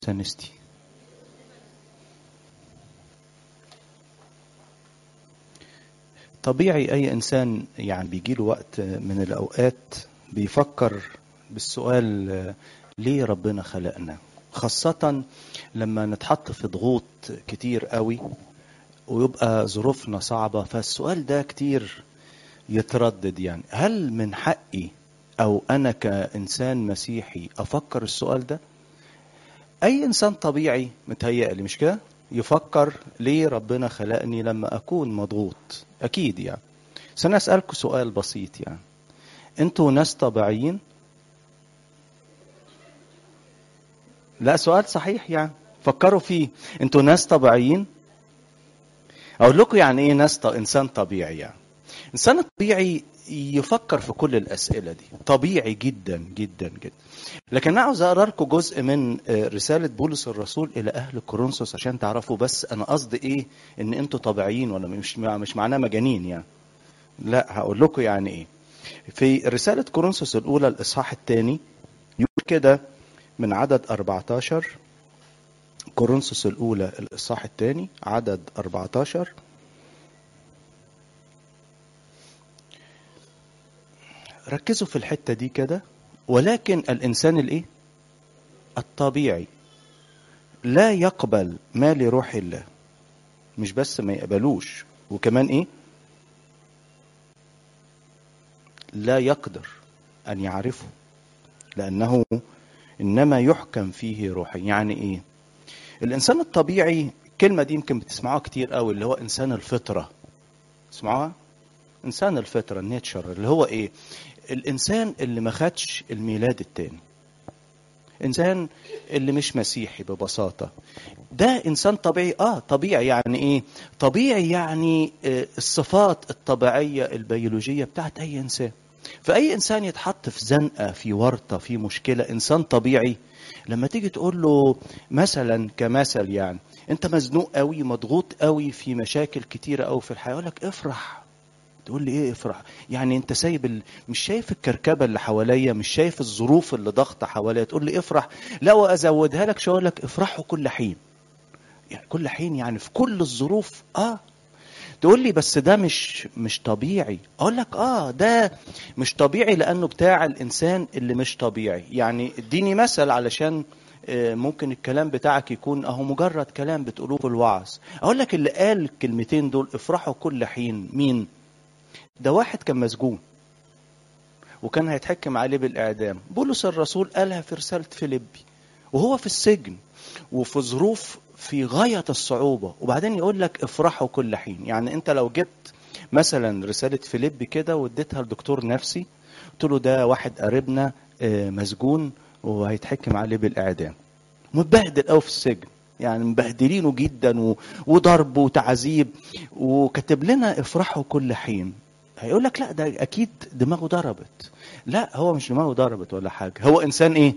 سنستي طبيعي اي انسان يعني بيجي له وقت من الاوقات بيفكر بالسؤال ليه ربنا خلقنا خاصة لما نتحط في ضغوط كتير قوي ويبقى ظروفنا صعبة فالسؤال ده كتير يتردد يعني هل من حقي او انا كانسان مسيحي افكر السؤال ده اي انسان طبيعي متهيألي مش كده يفكر ليه ربنا خلقني لما اكون مضغوط اكيد يعني بس انا اسالكم سؤال بسيط يعني انتوا ناس طبيعيين لا سؤال صحيح يعني فكروا فيه انتوا ناس طبيعيين اقول لكم يعني ايه ناس ط... انسان طبيعي يعني الانسان الطبيعي يفكر في كل الاسئله دي طبيعي جدا جدا جدا لكن انا عاوز اقرا لكم جزء من رساله بولس الرسول الى اهل كورنثوس عشان تعرفوا بس انا قصدي ايه ان انتوا طبيعيين ولا مش مش معناه مجانين يعني لا هقول لكم يعني ايه في رساله كورنثوس الاولى الاصحاح الثاني يقول كده من عدد 14 كورنثوس الاولى الاصحاح الثاني عدد 14 ركزوا في الحتة دي كده ولكن الإنسان الإيه؟ الطبيعي لا يقبل ما لروح الله مش بس ما يقبلوش وكمان إيه؟ لا يقدر أن يعرفه لأنه إنما يحكم فيه روحيا يعني إيه؟ الإنسان الطبيعي الكلمة دي يمكن بتسمعوها كتير قوي اللي هو إنسان الفطرة تسمعوها؟ إنسان الفطرة النيتشر اللي هو إيه؟ الانسان اللي ما خدش الميلاد التاني انسان اللي مش مسيحي ببساطه ده انسان طبيعي اه طبيعي يعني ايه طبيعي يعني آه الصفات الطبيعيه البيولوجيه بتاعت اي انسان فاي انسان يتحط في زنقه في ورطه في مشكله انسان طبيعي لما تيجي تقول له مثلا كمثل يعني انت مزنوق قوي مضغوط قوي في مشاكل كتيره قوي في الحياه يقول لك افرح تقول لي ايه افرح يعني انت سايب ال... مش شايف الكركبه اللي حواليا مش شايف الظروف اللي ضغط حواليا تقول لي افرح لا وازودها لك شو لك افرحوا كل حين يعني كل حين يعني في كل الظروف اه تقول لي بس ده مش مش طبيعي اقول لك اه ده مش طبيعي لانه بتاع الانسان اللي مش طبيعي يعني اديني مثل علشان ممكن الكلام بتاعك يكون اهو مجرد كلام بتقولوه في الوعظ اقول لك اللي قال الكلمتين دول افرحوا كل حين مين ده واحد كان مسجون وكان هيتحكم عليه بالإعدام بولس الرسول قالها في رسالة فيليبي وهو في السجن وفي ظروف في غاية الصعوبة وبعدين يقول لك افرحوا كل حين يعني انت لو جبت مثلا رسالة فيليبي كده واديتها لدكتور نفسي قلت له ده واحد قريبنا مسجون وهيتحكم عليه بالإعدام متبهدل قوي في السجن يعني مبهدلينه جدا وضرب وتعذيب وكتب لنا افرحوا كل حين هيقول لك لا ده اكيد دماغه ضربت لا هو مش دماغه ضربت ولا حاجه هو انسان ايه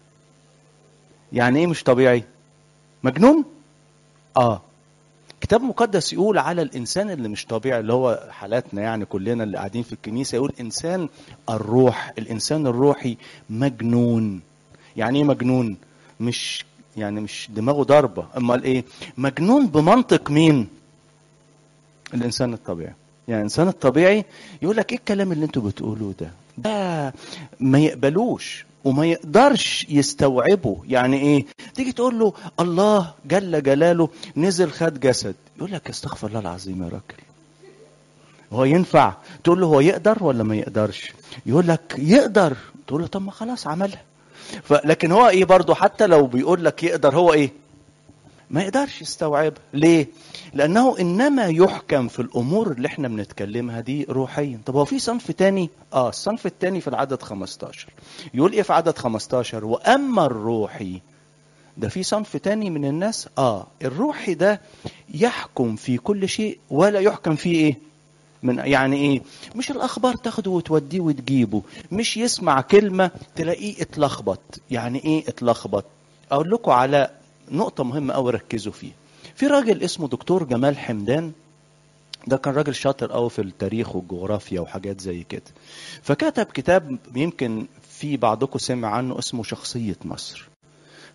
يعني ايه مش طبيعي مجنون اه كتاب مقدس يقول على الانسان اللي مش طبيعي اللي هو حالاتنا يعني كلنا اللي قاعدين في الكنيسه يقول انسان الروح الانسان الروحي مجنون يعني ايه مجنون مش يعني مش دماغه ضربه امال ايه مجنون بمنطق مين الانسان الطبيعي يعني الانسان الطبيعي يقول لك ايه الكلام اللي انتوا بتقولوه ده ده ما يقبلوش وما يقدرش يستوعبه يعني ايه تيجي تقول له الله جل جلاله نزل خد جسد يقول لك استغفر الله العظيم يا راجل هو ينفع تقول له هو يقدر ولا ما يقدرش يقول لك يقدر تقول له طب ما خلاص عملها لكن هو ايه برضه حتى لو بيقول لك يقدر هو ايه ما يقدرش يستوعبها ليه لانه انما يحكم في الامور اللي احنا بنتكلمها دي روحيا طب هو في صنف تاني اه الصنف التاني في العدد 15 يقول ايه في عدد 15 واما الروحي ده في صنف تاني من الناس اه الروحي ده يحكم في كل شيء ولا يحكم فيه ايه من يعني ايه مش الاخبار تاخده وتوديه وتجيبه مش يسمع كلمه تلاقيه اتلخبط يعني ايه اتلخبط اقول لكم على نقطه مهمه قوي ركزوا فيها في راجل اسمه دكتور جمال حمدان ده كان راجل شاطر قوي في التاريخ والجغرافيا وحاجات زي كده فكتب كتاب يمكن في بعضكم سمع عنه اسمه شخصيه مصر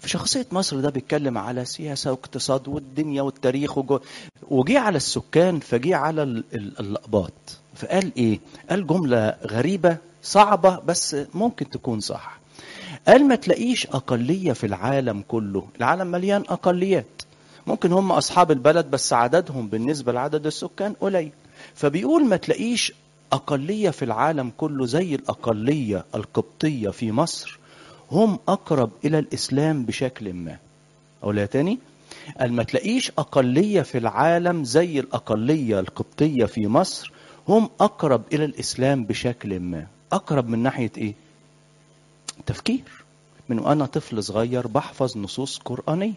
في شخصية مصر ده بيتكلم على سياسة واقتصاد والدنيا والتاريخ وجو... وجي على السكان فجي على ال- ال- الأقباط فقال إيه؟ قال جملة غريبة صعبة بس ممكن تكون صح قال ما تلاقيش أقلية في العالم كله العالم مليان أقليات ممكن هم أصحاب البلد بس عددهم بالنسبة لعدد السكان قليل فبيقول ما تلاقيش أقلية في العالم كله زي الأقلية القبطية في مصر هم أقرب إلى الإسلام بشكل ما أقولها تاني قال ما تلاقيش أقلية في العالم زي الأقلية القبطية في مصر هم أقرب إلى الإسلام بشكل ما أقرب من ناحية إيه؟ تفكير من وأنا طفل صغير بحفظ نصوص قرآنية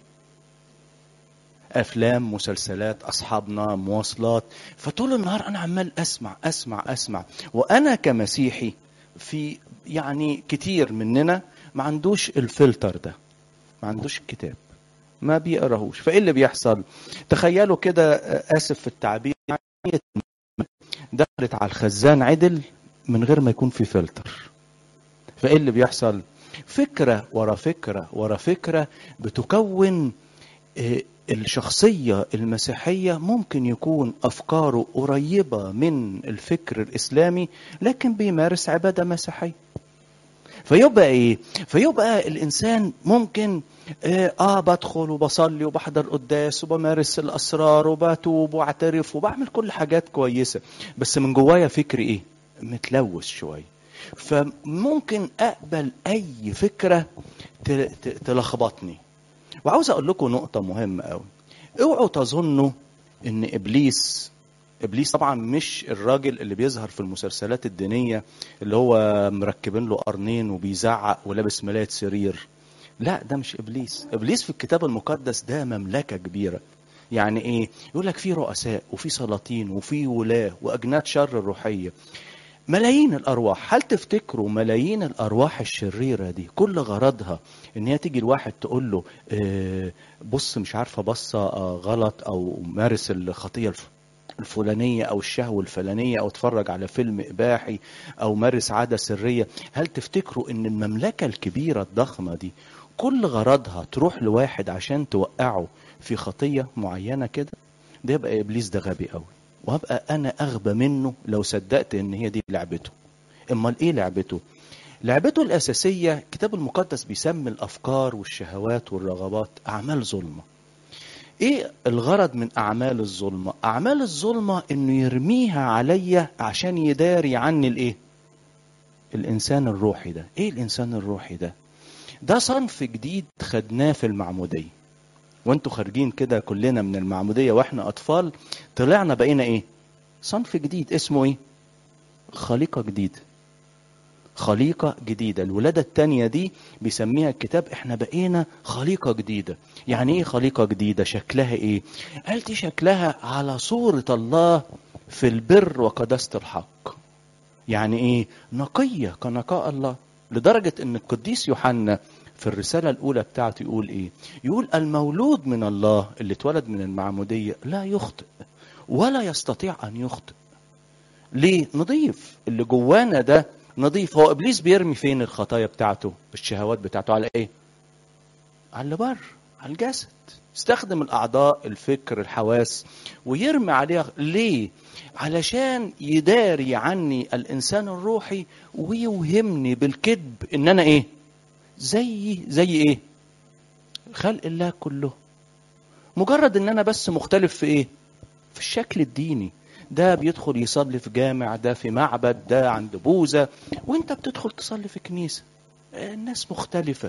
افلام مسلسلات اصحابنا مواصلات فطول النهار انا عمال اسمع اسمع اسمع وانا كمسيحي في يعني كتير مننا ما عندوش الفلتر ده ما عندوش الكتاب ما بيقراهوش فايه اللي بيحصل تخيلوا كده آه، اسف في التعبير يعني دخلت على الخزان عدل من غير ما يكون في فلتر فايه اللي بيحصل فكره ورا فكره ورا فكره بتكون آه، الشخصية المسيحية ممكن يكون أفكاره قريبة من الفكر الإسلامي لكن بيمارس عبادة مسيحية فيبقى ايه فيبقى الانسان ممكن اه, آه بدخل وبصلي وبحضر قداس وبمارس الاسرار وبتوب واعترف وبعمل كل حاجات كويسه بس من جوايا فكري ايه متلوث شويه فممكن اقبل اي فكره ت- ت- تلخبطني وعاوز اقول لكم نقطه مهمه قوي اوعوا تظنوا ان ابليس ابليس طبعا مش الراجل اللي بيظهر في المسلسلات الدينيه اللي هو مركبين له قرنين وبيزعق ولابس ملايه سرير لا ده مش ابليس ابليس في الكتاب المقدس ده مملكه كبيره يعني ايه يقول لك في رؤساء وفي سلاطين وفي ولاه واجناد شر روحيه ملايين الارواح هل تفتكروا ملايين الارواح الشريره دي كل غرضها ان هي تيجي الواحد تقول له آه، بص مش عارفه بصه آه، غلط او مارس الخطيه الف- الفلانيه او الشهوه الفلانيه او اتفرج على فيلم اباحي او مارس عاده سريه هل تفتكروا ان المملكه الكبيره الضخمه دي كل غرضها تروح لواحد عشان توقعه في خطيه معينه كده ده يبقى ابليس ده غبي قوي وهبقى انا اغبى منه لو صدقت ان هي دي لعبته امال ايه لعبته لعبته الاساسيه الكتاب المقدس بيسمي الافكار والشهوات والرغبات اعمال ظلمه ايه الغرض من اعمال الظلمه اعمال الظلمه انه يرميها عليا عشان يداري عني الايه الانسان الروحي ده ايه الانسان الروحي ده ده صنف جديد خدناه في المعموديه وانتوا خارجين كده كلنا من المعموديه واحنا اطفال طلعنا بقينا ايه صنف جديد اسمه ايه خليقه جديده خليقة جديدة الولادة التانية دي بيسميها الكتاب احنا بقينا خليقة جديدة يعني ايه خليقة جديدة شكلها ايه قال دي شكلها على صورة الله في البر وقداسة الحق يعني ايه نقية كنقاء الله لدرجة ان القديس يوحنا في الرسالة الأولى بتاعته يقول إيه؟ يقول المولود من الله اللي اتولد من المعمودية لا يخطئ ولا يستطيع أن يخطئ. ليه؟ نضيف اللي جوانا ده نضيف هو إبليس بيرمي فين الخطايا بتاعته؟ الشهوات بتاعته على إيه؟ على اللي بره على الجسد استخدم الأعضاء الفكر الحواس ويرمي عليها ليه؟ علشان يداري عني الإنسان الروحي ويوهمني بالكذب إن أنا إيه؟ زي زي ايه خلق الله كله مجرد ان انا بس مختلف في ايه في الشكل الديني ده بيدخل يصلي في جامع ده في معبد ده عند بوذا وانت بتدخل تصلي في كنيسه الناس مختلفه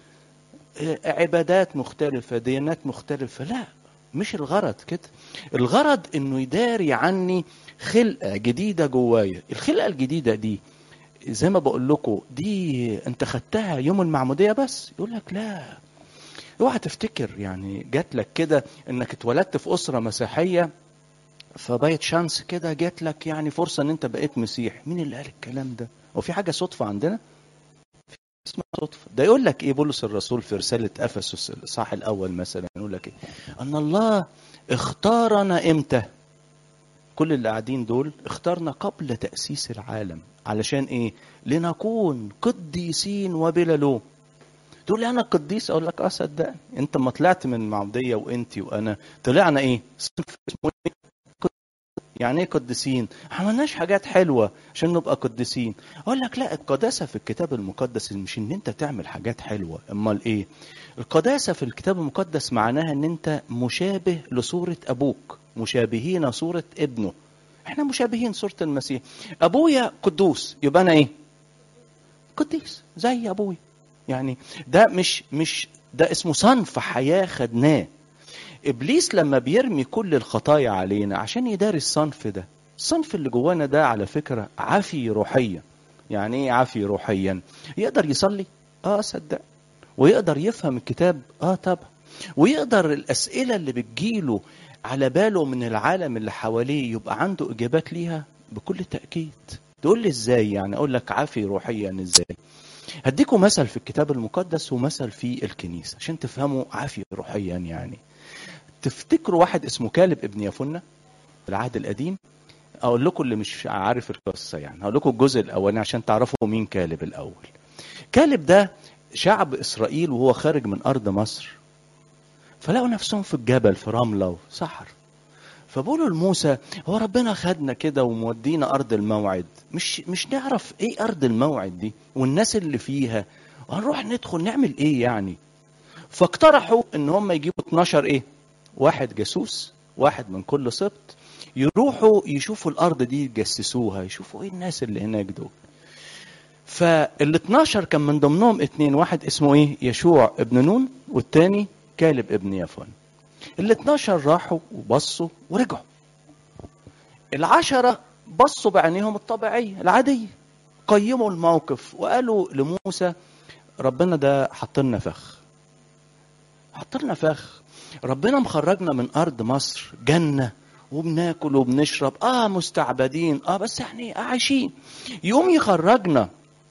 عبادات مختلفه ديانات مختلفه لا مش الغرض كده الغرض انه يداري عني خلقه جديده جوايا الخلقه الجديده دي زي ما بقول لكم دي انت خدتها يوم المعموديه بس يقول لك لا اوعى تفتكر يعني جات لك كده انك اتولدت في اسره مسيحيه فبقت شانس كده جات لك يعني فرصه ان انت بقيت مسيح مين اللي قال الكلام ده هو في حاجه صدفه عندنا في اسمها صدفه ده يقول لك ايه بولس الرسول في رساله افسس الاصحاح الاول مثلا يقول لك ايه ان الله اختارنا امتى كل اللي قاعدين دول اختارنا قبل تأسيس العالم علشان ايه لنكون قديسين وبلا لوم تقول لي انا قديس اقول لك اه صدقني انت لما طلعت من المعموديه وانت وانا طلعنا ايه صنف اسمه إيه؟ يعني ايه قديسين عملناش حاجات حلوه عشان نبقى قديسين اقول لك لا القداسه في الكتاب المقدس مش ان انت تعمل حاجات حلوه امال ايه القداسه في الكتاب المقدس معناها ان انت مشابه لصوره ابوك مشابهين صوره ابنه احنا مشابهين صوره المسيح ابويا قدوس يبقى انا ايه قديس زي ابويا يعني ده مش مش ده اسمه صنف حياه خدناه ابليس لما بيرمي كل الخطايا علينا عشان يداري الصنف ده الصنف اللي جوانا ده على فكره عافي روحيا يعني ايه عافي روحيا يقدر يصلي اه صدق ويقدر يفهم الكتاب اه طبعا ويقدر الاسئله اللي بتجيله على باله من العالم اللي حواليه يبقى عنده اجابات ليها بكل تاكيد تقول لي ازاي يعني اقول لك عافي روحيا ازاي هديكم مثل في الكتاب المقدس ومثل في الكنيسه عشان تفهموا عافي روحيا يعني تفتكروا واحد اسمه كالب ابن يفنة في العهد القديم اقول لكم اللي مش عارف القصه يعني هقول لكم الجزء الاولاني عشان تعرفوا مين كالب الاول كالب ده شعب اسرائيل وهو خارج من ارض مصر فلقوا نفسهم في الجبل في رمله وصحر فبقولوا لموسى هو ربنا خدنا كده ومودينا ارض الموعد مش مش نعرف ايه ارض الموعد دي والناس اللي فيها وهنروح ندخل نعمل ايه يعني فاقترحوا ان هم يجيبوا 12 ايه واحد جاسوس واحد من كل سبط يروحوا يشوفوا الارض دي يجسسوها يشوفوا ايه الناس اللي هناك دول فال 12 كان من ضمنهم اتنين واحد اسمه ايه يشوع ابن نون والتاني كالب ابن يفون ال 12 راحوا وبصوا ورجعوا العشرة بصوا بعينيهم الطبيعية العادية قيموا الموقف وقالوا لموسى ربنا ده حط لنا فخ حط لنا فخ ربنا مخرجنا من ارض مصر جنه وبناكل وبنشرب اه مستعبدين اه بس يعني عايشين يقوم يخرجنا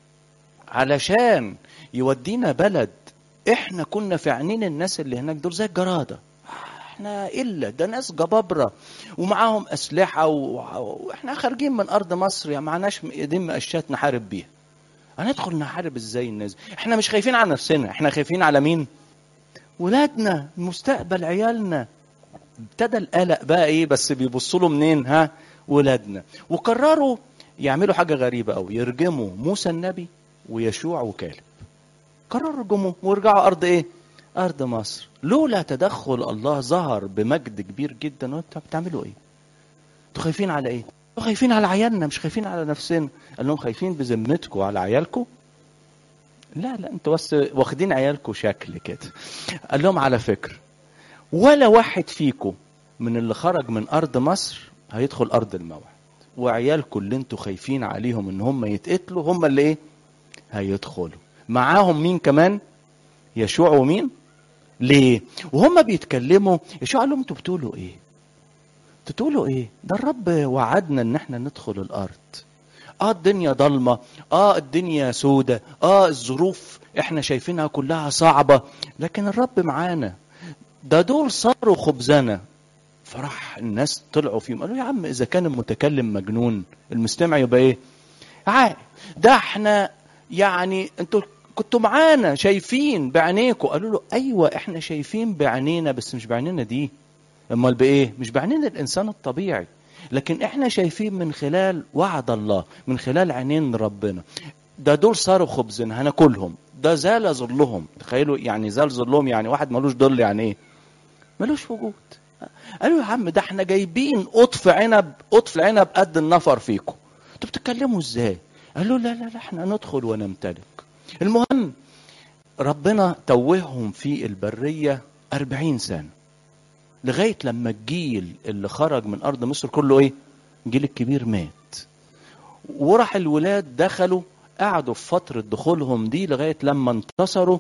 علشان يودينا بلد احنا كنا في عينين الناس اللي هناك دول زي الجراده احنا الا ده ناس جبابره ومعاهم اسلحه و... واحنا خارجين من ارض مصر يعني معناش ايدين مقشات نحارب بيها هندخل نحارب ازاي الناس احنا مش خايفين على نفسنا احنا خايفين على مين ولادنا مستقبل عيالنا ابتدى القلق بقى ايه بس بيبصوا له منين ها ولادنا وقرروا يعملوا حاجه غريبه قوي يرجموا موسى النبي ويشوع وكالب قرروا يرجموا ويرجعوا ارض ايه ارض مصر لولا تدخل الله ظهر بمجد كبير جدا وانتوا بتعملوا ايه انتوا خايفين على ايه انتوا خايفين على عيالنا مش خايفين على نفسنا قال لهم خايفين بذمتكم على عيالكم لا لا انتوا بس واخدين عيالكم شكل كده قال لهم على فكره ولا واحد فيكم من اللي خرج من ارض مصر هيدخل ارض الموعد وعيالكم اللي انتوا خايفين عليهم ان هم يتقتلوا هم اللي ايه هيدخلوا معاهم مين كمان يشوع ومين ليه وهم بيتكلموا يشوع قال لهم انتوا بتقولوا ايه بتقولوا ايه ده الرب وعدنا ان احنا ندخل الارض اه الدنيا ضلمة اه الدنيا سودة اه الظروف احنا شايفينها كلها صعبة لكن الرب معانا ده دول صاروا خبزنا فراح الناس طلعوا فيهم قالوا يا عم اذا كان المتكلم مجنون المستمع يبقى ايه عارف ده احنا يعني انتوا كنتوا معانا شايفين بعينيكم قالوا له ايوه احنا شايفين بعينينا بس مش بعينينا دي امال بايه مش بعينين الانسان الطبيعي لكن احنا شايفين من خلال وعد الله من خلال عينين ربنا ده دول صاروا خبزنا هناكلهم ده زال ظلهم تخيلوا يعني زال ظلهم يعني واحد ملوش ظل يعني ايه ملوش وجود قالوا يا عم ده احنا جايبين قطف عنب قطف العنب قد النفر فيكم انتوا بتتكلموا ازاي قالوا لا لا لا احنا ندخل ونمتلك المهم ربنا توههم في البرية أربعين سنة لغاية لما الجيل اللي خرج من أرض مصر كله إيه الجيل الكبير مات وراح الولاد دخلوا قعدوا في فترة دخولهم دي لغاية لما انتصروا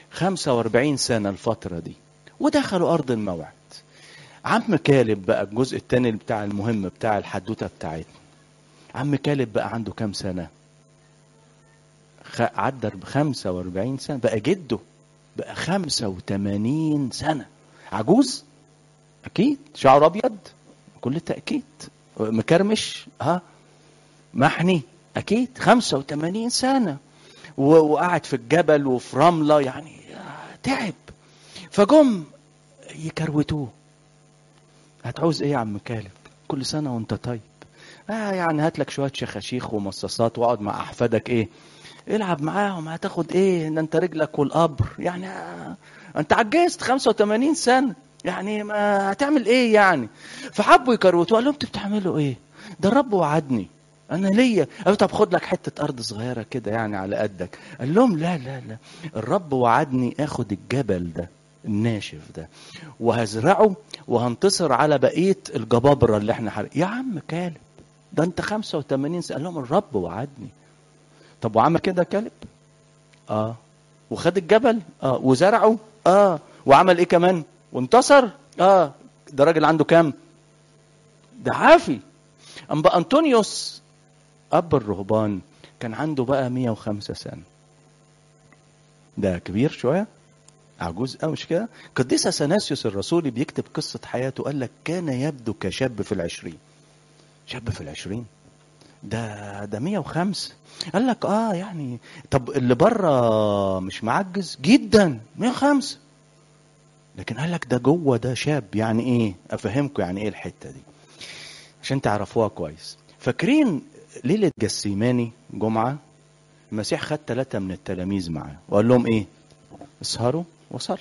45 سنة الفترة دي ودخلوا أرض الموعد عم كالب بقى الجزء الثاني بتاع المهم بتاع الحدوتة بتاعتنا عم كالب بقى عنده كام سنة عدى ب 45 سنة بقى جده بقى 85 سنة عجوز أكيد شعر أبيض بكل تأكيد مكرمش ها محني أكيد 85 سنة و- وقعد في الجبل وفي رمله يعني تعب فجم يكروتوه هتعوز ايه يا عم كالب كل سنه وانت طيب اه يعني هات لك شويه شخاشيخ ومصاصات واقعد مع احفادك ايه العب معاهم هتاخد ايه ده انت رجلك والقبر يعني آه انت عجزت 85 سنه يعني ما هتعمل ايه يعني فحبوا يكروتوه قال لهم انتوا بتعملوا ايه ده الرب وعدني انا ليا قالوا طب خد لك حته ارض صغيره كده يعني على قدك قال لهم لا لا لا الرب وعدني اخد الجبل ده الناشف ده وهزرعه وهنتصر على بقيه الجبابره اللي احنا حرق. يا عم كالب ده انت 85 سنه قال لهم الرب وعدني طب وعمل كده كالب اه وخد الجبل اه وزرعه اه وعمل ايه كمان وانتصر اه ده راجل عنده كام ده عافي أنبا أنطونيوس أب الرهبان كان عنده بقى 105 سنة ده كبير شوية عجوز قوي مش كده قديس اثناسيوس الرسولي بيكتب قصة حياته قال لك كان يبدو كشاب في العشرين شاب في العشرين ده ده 105 قال لك اه يعني طب اللي بره مش معجز جدا 105 لكن قال لك ده جوه ده شاب يعني ايه افهمكم يعني ايه الحته دي عشان تعرفوها كويس فاكرين ليله جسيماني جمعه المسيح خد ثلاثه من التلاميذ معاه وقال لهم ايه اسهروا وصلوا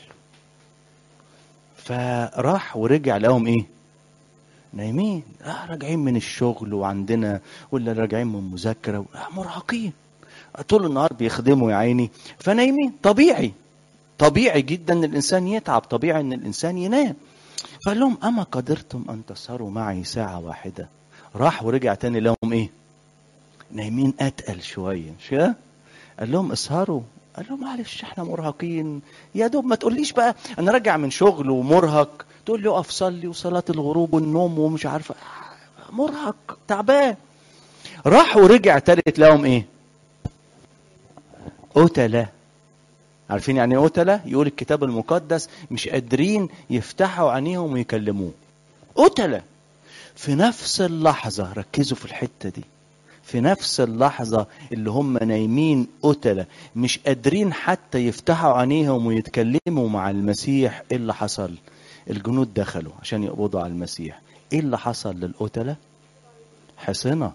فراح ورجع لهم ايه نايمين آه راجعين من الشغل وعندنا ولا راجعين من مذاكره آه مرهقين طول النهار بيخدموا يا عيني فنايمين طبيعي طبيعي جدا ان الانسان يتعب طبيعي ان الانسان ينام فقال لهم اما قدرتم ان تسهروا معي ساعه واحده راح ورجع تاني لهم ايه نايمين اتقل شويه مش كده قال لهم اسهروا قال لهم معلش احنا مرهقين يا دوب ما تقوليش بقى انا راجع من شغل ومرهق تقول لي اقف صلي وصلاه الغروب والنوم ومش عارفه مرهق تعبان راح ورجع تالت لهم ايه قتله عارفين يعني ايه قتله يقول الكتاب المقدس مش قادرين يفتحوا عينيهم ويكلموه قتله في نفس اللحظه ركزوا في الحته دي في نفس اللحظة اللي هم نايمين قتلة مش قادرين حتى يفتحوا عينيهم ويتكلموا مع المسيح ايه اللي حصل الجنود دخلوا عشان يقبضوا على المسيح ايه اللي حصل للقتلة حصنة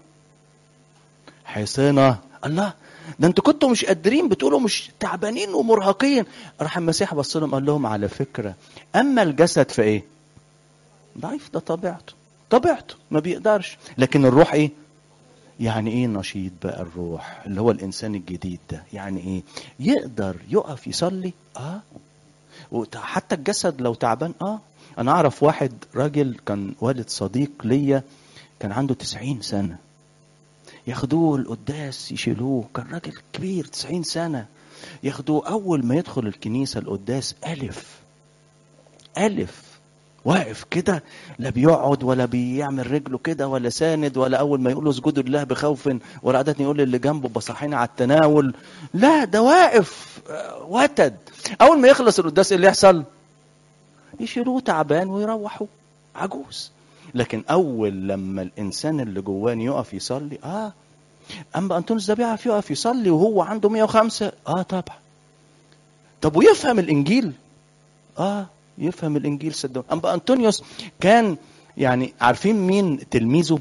حصنة الله ده انتوا كنتوا مش قادرين بتقولوا مش تعبانين ومرهقين راح المسيح بص لهم قال لهم على فكرة اما الجسد فايه ضعيف ده طبيعته طبيعته ما بيقدرش لكن الروح ايه يعني ايه نشيط بقى الروح اللي هو الانسان الجديد ده يعني ايه يقدر يقف يصلي اه وحتى الجسد لو تعبان اه انا اعرف واحد راجل كان والد صديق ليا كان عنده تسعين سنة ياخدوه القداس يشيلوه كان راجل كبير تسعين سنة ياخدوه أول ما يدخل الكنيسة القداس ألف ألف واقف كده لا بيقعد ولا بيعمل رجله كده ولا ساند ولا اول ما يقول له اسجدوا لله بخوف ولا عادة يقول اللي جنبه بصحينا على التناول لا ده واقف وتد اول ما يخلص القداس اللي يحصل يشيلوه تعبان ويروحوا عجوز لكن اول لما الانسان اللي جواه يقف يصلي اه اما انطونيوس ده بيعرف يقف يصلي وهو عنده 105 اه طبعا طب ويفهم الانجيل اه يفهم الانجيل صدقوا اما انطونيوس كان يعني عارفين مين تلميذه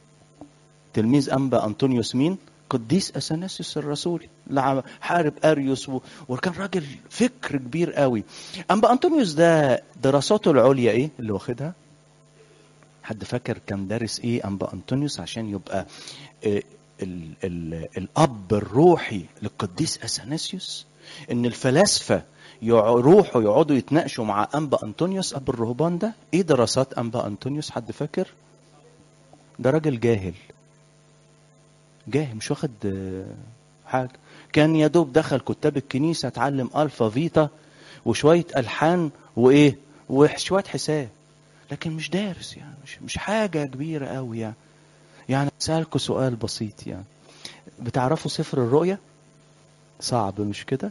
تلميذ انبا انطونيوس مين قديس اثناسيوس الرسولي اللي حارب اريوس و... وكان راجل فكر كبير قوي انبا انطونيوس ده دراساته العليا ايه اللي واخدها حد فاكر كان دارس ايه انبا انطونيوس عشان يبقى ال ال الاب الروحي للقديس اثناسيوس ان الفلاسفه يروحوا يقعدوا يتناقشوا مع انبا انطونيوس اب الرهبان ده ايه دراسات انبا انطونيوس حد فاكر ده راجل جاهل جاهل مش واخد حاجه كان يا دوب دخل كتاب الكنيسه اتعلم الفا فيتا وشويه الحان وايه وشويه حساب لكن مش دارس يعني مش مش حاجه كبيره قوي يعني يعني اسالكم سؤال بسيط يعني بتعرفوا سفر الرؤيا صعب مش كده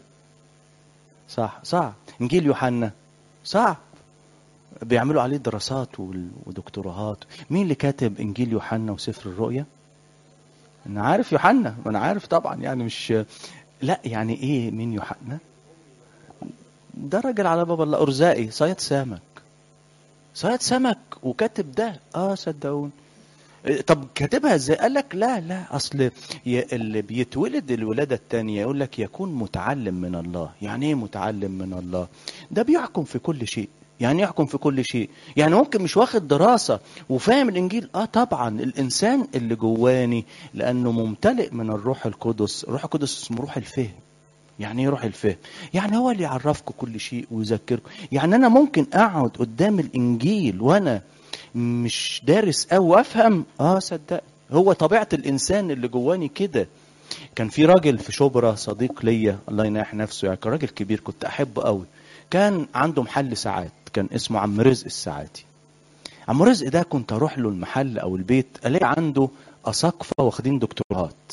صح صعب انجيل يوحنا صعب بيعملوا عليه دراسات ودكتوراهات مين اللي كاتب انجيل يوحنا وسفر الرؤيا انا عارف يوحنا انا عارف طبعا يعني مش لا يعني ايه مين يوحنا ده راجل على باب الله ارزاقي صياد سمك صياد سمك وكاتب ده اه صدقوني طب كاتبها ازاي؟ قال لك لا لا اصل اللي بيتولد الولاده الثانيه يقول لك يكون متعلم من الله، يعني ايه متعلم من الله؟ ده بيحكم في كل شيء، يعني يحكم في كل شيء، يعني ممكن مش واخد دراسه وفاهم الانجيل، اه طبعا الانسان اللي جواني لانه ممتلئ من الروح القدس، الروح القدس اسمه روح الفهم. يعني ايه روح الفهم؟ يعني هو اللي يعرفكم كل شيء ويذكركم، يعني انا ممكن اقعد قدام الانجيل وانا مش دارس او وافهم اه صدق هو طبيعه الانسان اللي جواني كده كان في راجل في شبرا صديق ليا الله يناح نفسه يعني كان راجل كبير كنت احبه قوي كان عنده محل ساعات كان اسمه عم رزق الساعاتي عم رزق ده كنت اروح له المحل او البيت الاقي عنده اساقفه واخدين دكتوراه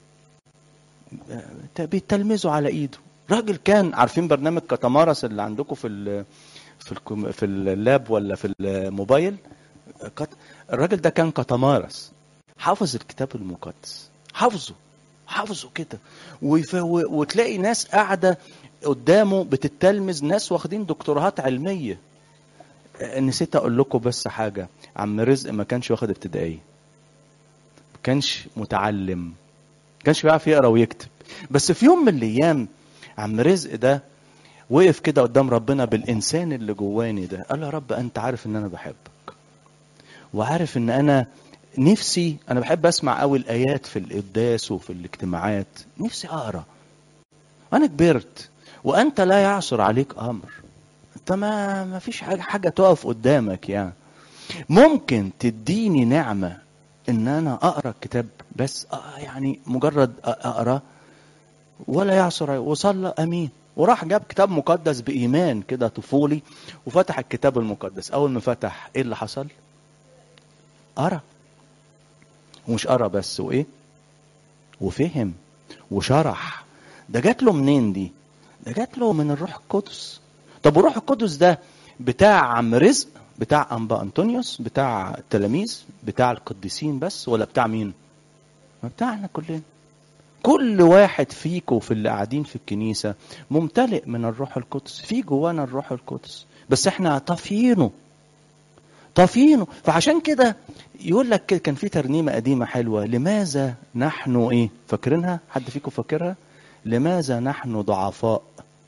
بيتلمذوا على ايده راجل كان عارفين برنامج كتمارس اللي عندكم في ال في الكم في اللاب ولا في الموبايل الراجل ده كان كتمارس حافظ الكتاب المقدس حافظه حافظه كده وتلاقي ناس قاعده قدامه بتتلمذ ناس واخدين دكتوراهات علميه نسيت اقول لكم بس حاجه عم رزق ما كانش واخد ابتدائيه ما كانش متعلم ما كانش بيعرف يقرا ويكتب بس في يوم من الايام عم رزق ده وقف كده قدام ربنا بالانسان اللي جواني ده قال يا رب انت عارف ان انا بحبك وعارف ان انا نفسي انا بحب اسمع قوي الايات في القداس وفي الاجتماعات نفسي اقرا انا كبرت وانت لا يعصر عليك امر انت ما ما فيش حاجه حاجه تقف قدامك يعني ممكن تديني نعمه ان انا اقرا الكتاب بس آه يعني مجرد اقرا ولا يعصر وصلى امين وراح جاب كتاب مقدس بايمان كده طفولي وفتح الكتاب المقدس اول ما فتح ايه اللي حصل قرا ومش قرا بس وايه وفهم وشرح ده جات له منين دي ده جات له من الروح القدس طب والروح القدس ده بتاع عم رزق بتاع انبا انطونيوس بتاع التلاميذ بتاع القديسين بس ولا بتاع مين ما بتاعنا كلنا كل واحد فيكم في اللي قاعدين في الكنيسة ممتلئ من الروح القدس في جوانا الروح القدس بس احنا طافيينه طافيينه فعشان كده يقول لك كان في ترنيمة قديمة حلوة لماذا نحن ايه فاكرينها حد فيكم فاكرها لماذا نحن ضعفاء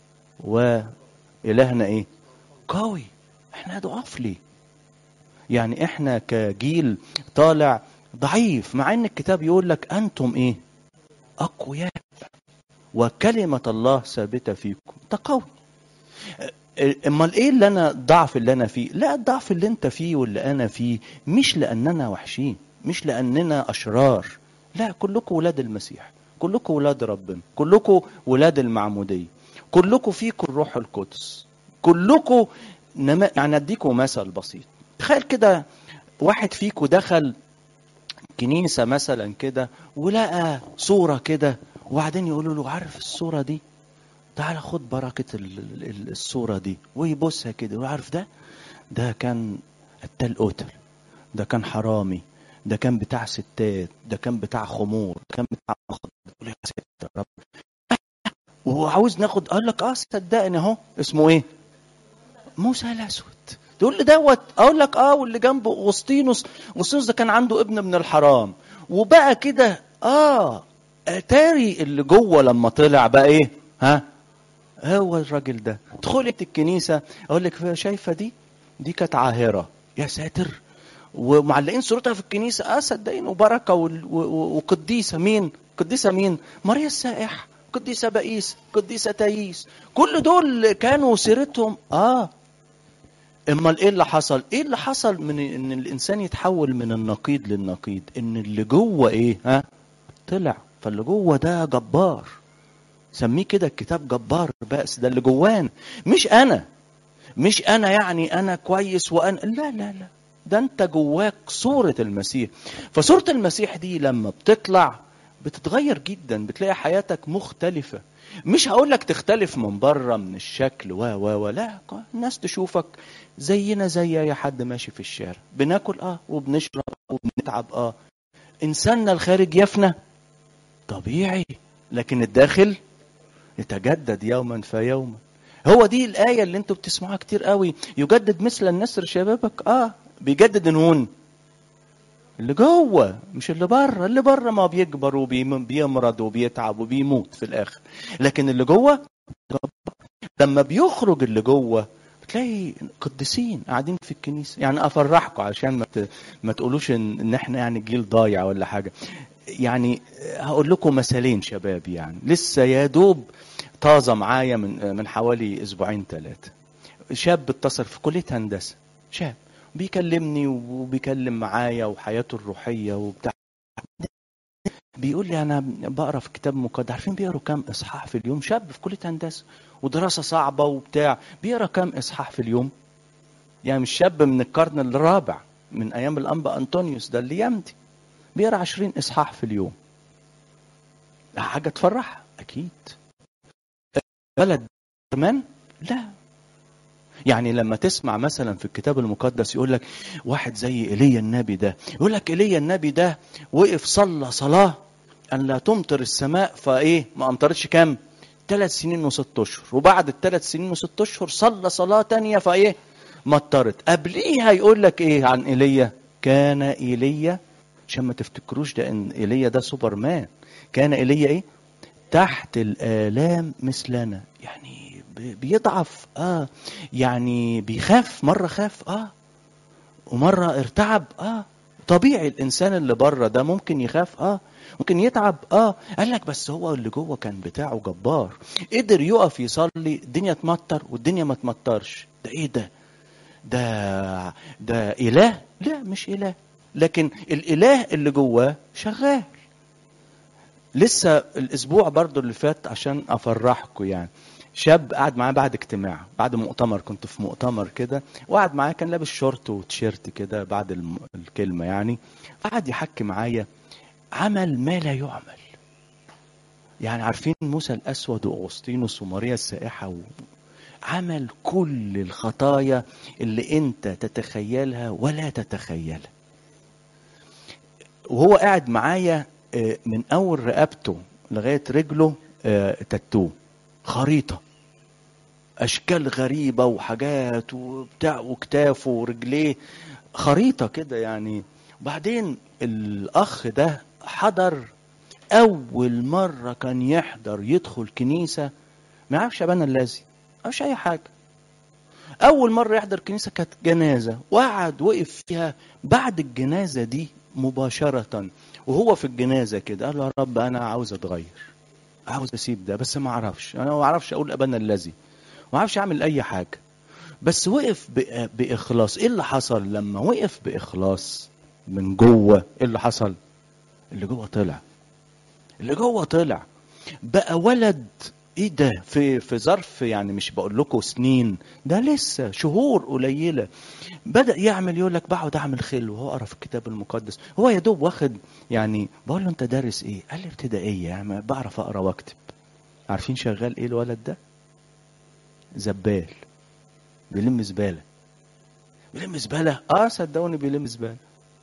وإلهنا ايه قوي احنا ضعاف ليه يعني احنا كجيل طالع ضعيف مع ان الكتاب يقول لك انتم ايه أقوياء وكلمة الله ثابتة فيكم تقوي امال ايه اللي انا الضعف اللي انا فيه لا الضعف اللي انت فيه واللي انا فيه مش لاننا وحشين مش لاننا اشرار لا كلكم ولاد المسيح كلكم ولاد ربنا كلكم ولاد المعموديه كلكم فيكم الروح القدس كلكم نما... يعني اديكم مثل بسيط تخيل كده واحد فيكم دخل كنيسة مثلا كده ولقى صورة كده وبعدين يقولوا له عارف الصورة دي تعال خد بركة الصورة دي ويبصها كده وعارف ده ده كان قتال قتل ده كان حرامي ده كان بتاع ستات ده كان بتاع خمور ده كان بتاع مخدرات تقول يا ساتر يا رب وعاوز ناخد قال لك اه صدقني اهو اسمه ايه موسى الاسود تقول لي دوت اقول لك اه واللي جنبه اغسطينوس اغسطينوس ده كان عنده ابن من الحرام وبقى كده اه اتاري اللي جوه لما طلع بقى ايه ها هو الراجل ده ادخلي الكنيسه اقول لك شايفه دي دي كانت عاهره يا ساتر ومعلقين صورتها في الكنيسه اه صدقين وبركه وقديسه مين قديسه مين ماريا السائح قديسه بائيس قديسه تاييس كل دول كانوا سيرتهم اه امال ايه اللي حصل ايه اللي حصل من ان الانسان يتحول من النقيض للنقيض ان اللي جوه ايه ها طلع فاللي جوه ده جبار سميه كده الكتاب جبار بأس ده اللي جوان مش انا مش انا يعني انا كويس وانا لا لا لا ده انت جواك صورة المسيح فصورة المسيح دي لما بتطلع بتتغير جدا بتلاقي حياتك مختلفة مش هقول لك تختلف من بره من الشكل و و و لا الناس تشوفك زينا زي اي حد ماشي في الشارع بناكل اه وبنشرب وبنتعب اه انساننا الخارج يفنى طبيعي لكن الداخل يتجدد يوما فيوما هو دي الآية اللي انتوا بتسمعوها كتير قوي يجدد مثل النسر شبابك اه بيجدد نون اللي جوه مش اللي بره اللي بره ما بيكبر وبيمرض وبيتعب وبيموت في الاخر لكن اللي جوه لما بيخرج اللي جوه بتلاقي قديسين قاعدين في الكنيسه يعني افرحكم عشان ما ت... ما تقولوش ان, إن احنا يعني جيل ضايع ولا حاجه يعني هقول لكم مثالين شباب يعني لسه يا دوب طازه معايا من من حوالي اسبوعين ثلاثه شاب اتصل في كليه هندسه شاب بيكلمني وبيكلم معايا وحياته الروحيه وبتاع بيقول لي انا بقرا في كتاب مقدس عارفين بيقروا كام اصحاح في اليوم شاب في كليه هندسه ودراسه صعبه وبتاع بيقرا كام اصحاح في اليوم يعني مش شاب من القرن الرابع من ايام الانبا انطونيوس ده اللي يمضي بيقرا 20 اصحاح في اليوم حاجه تفرح اكيد بلد كمان لا يعني لما تسمع مثلا في الكتاب المقدس يقول لك واحد زي ايليا النبي ده يقول لك ايليا النبي ده وقف صلى صلاه ان لا تمطر السماء فايه ما امطرتش كام ثلاث سنين وست اشهر وبعد الثلاث سنين وست اشهر صلى صلاه تانية فايه مطرت قبليها يقول لك ايه عن ايليا كان ايليا عشان ما تفتكروش ده ان ايليا ده سوبرمان كان ايليا ايه تحت الالام مثلنا يعني بيضعف اه يعني بيخاف مره خاف اه ومره ارتعب اه طبيعي الانسان اللي بره ده ممكن يخاف اه ممكن يتعب اه قال لك بس هو اللي جوه كان بتاعه جبار قدر يقف يصلي الدنيا تمطر والدنيا ما تمطرش ده ايه ده ده ده اله لا مش اله لكن الاله اللي جواه شغال لسه الاسبوع برضو اللي فات عشان افرحكم يعني شاب قعد معاه بعد اجتماع بعد مؤتمر كنت في مؤتمر كده وقعد معايا كان لابس شورت وتيشيرت كده بعد الم... الكلمه يعني قعد يحكي معايا عمل ما لا يعمل يعني عارفين موسى الاسود واغسطينوس وماريا السائحه و... عمل كل الخطايا اللي انت تتخيلها ولا تتخيلها وهو قاعد معايا من اول رقبته لغايه رجله تاتو خريطه اشكال غريبه وحاجات وبتاع وكتافه ورجليه خريطه كده يعني وبعدين الاخ ده حضر اول مره كان يحضر يدخل كنيسه ما يعرفش ابانا الذي ما يعرفش اي حاجه اول مره يحضر كنيسه كانت جنازه وقعد وقف فيها بعد الجنازه دي مباشره وهو في الجنازه كده قال له يا رب انا عاوز اتغير عاوز اسيب ده بس ما اعرفش انا ما اعرفش اقول ابانا الذي ما اعرفش اعمل اي حاجه بس وقف باخلاص ايه اللي حصل لما وقف باخلاص من جوه ايه اللي حصل اللي جوه طلع اللي جوه طلع بقى ولد ايه ده في في ظرف يعني مش بقول لكم سنين ده لسه شهور قليله بدا يعمل يقول لك بقعد اعمل خلو واقرا في الكتاب المقدس هو يا دوب واخد يعني بقول له انت دارس ايه قال لي ابتدائيه يعني بعرف اقرا واكتب عارفين شغال ايه الولد ده زبال بيلم زباله بيلم زباله اه صدقوني بيلم زباله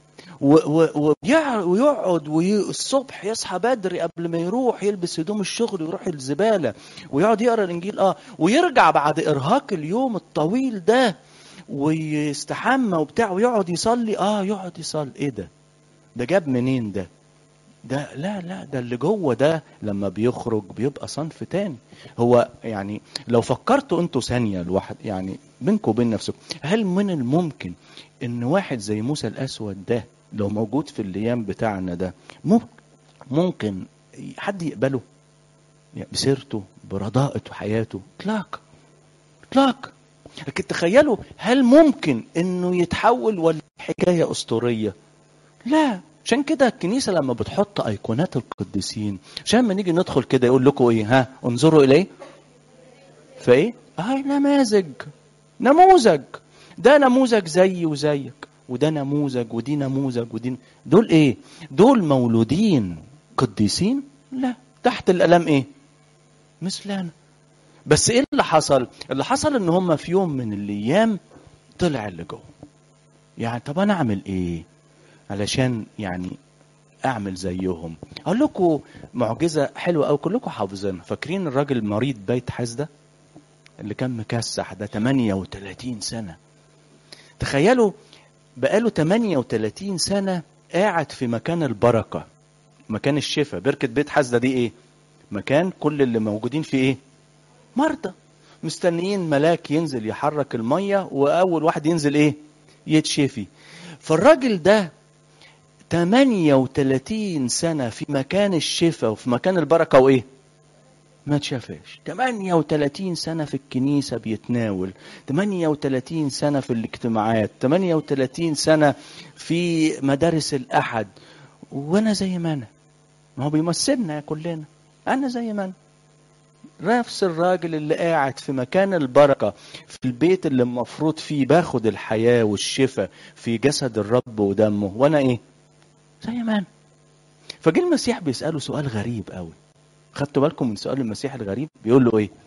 ويقعد والصبح يصحى بدري قبل ما يروح يلبس هدوم الشغل ويروح الزبالة ويقعد يقرا الإنجيل اه ويرجع بعد إرهاق اليوم الطويل ده ويستحمى وبتاع ويقعد يصلي اه يقعد يصلي ايه ده ده جاب منين ده ده لا لا ده اللي جوه ده لما بيخرج بيبقى صنف تاني هو يعني لو فكرتوا انتوا ثانيه الواحد يعني بينكم وبين نفسكم هل من الممكن ان واحد زي موسى الاسود ده لو موجود في الايام بتاعنا ده ممكن حد يقبله يعني بسيرته برضاءة حياته اطلاق اطلاق لكن تخيلوا هل ممكن انه يتحول ولا حكايه اسطوريه لا عشان كده الكنيسة لما بتحط أيقونات القديسين عشان ما نيجي ندخل كده يقول لكم إيه ها انظروا إليه فإيه؟ هاي نماذج نموذج ده نموذج زيي وزيك وده نموذج ودي نموذج ودي دول إيه؟ دول مولودين قديسين؟ لا تحت الألم إيه؟ مثلنا بس إيه اللي حصل؟ اللي حصل إن هم في يوم من الأيام طلع اللي جوه يعني طب أنا أعمل إيه؟ علشان يعني اعمل زيهم اقول لكم معجزه حلوه قوي كلكم حافظينها فاكرين الراجل مريض بيت حسده اللي كان مكسح ده 38 سنه تخيلوا بقاله 38 سنه قاعد في مكان البركه مكان الشفاء بركه بيت حسده دي ايه مكان كل اللي موجودين فيه ايه مرضى مستنيين ملاك ينزل يحرك الميه واول واحد ينزل ايه يتشفي فالراجل ده 38 سنة في مكان الشفاء وفي مكان البركة وإيه؟ ما اتشافاش 38 سنة في الكنيسة بيتناول 38 سنة في الاجتماعات 38 سنة في مدارس الأحد وأنا زي ما أنا ما هو بيمثلنا كلنا أنا زي ما أنا نفس الراجل اللي قاعد في مكان البركة في البيت اللي المفروض فيه باخد الحياة والشفاء في جسد الرب ودمه وأنا إيه؟ زي ما أنا فجه المسيح بيسأله سؤال غريب قوي خدتوا بالكم من سؤال المسيح الغريب بيقول له ايه